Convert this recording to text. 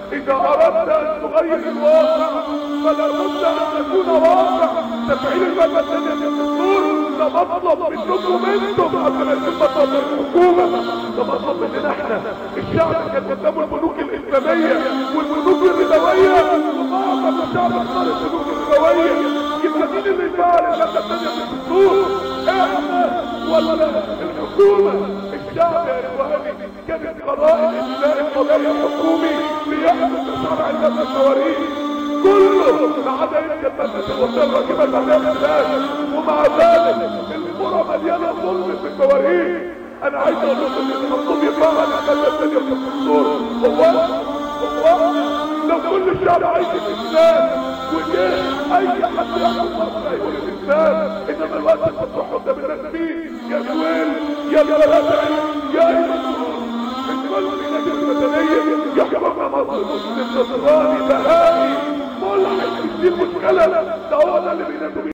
اذا اردت ان تغير الواقع فلا بد ان تكون واقع تفعيل المادة الثانية في الدستور ده مطلب منكم انتم قبل ما يتم مطلب الحكومة ده مطلب مننا احنا الشعب كان قدامه البنوك الاسلامية والبنوك الربوية ومعظم الشعب اختار البنوك الربوية يبقى مين اللي يفعل المادة الثانية في الدستور احنا ولا الحكومة الشعب يا اخواني كانت قرائن انشاء القضايا الحكومي بيحدث شرع المادة التواريخ كله ما عدا يمكن بس الوسائل الراكبه تعمل الناس ومع ذلك القرى مليانه ظلم في التواريخ انا عايز اقول لكم ان المطلوب يفهم المادة الثانية في الدستور هو هو لو كل الشعب عايش في الاسلام وجه اي حد يحكم مصر هيقول الاسلام انما الوقت المفتوح قدام الناس فيه يا جويل يا بلدعي يا ايمن الكل من المدنية يحكمنا مصر مسلم نصراني بهائي ملحد دي المشكلة ده هو ده اللي بينادوا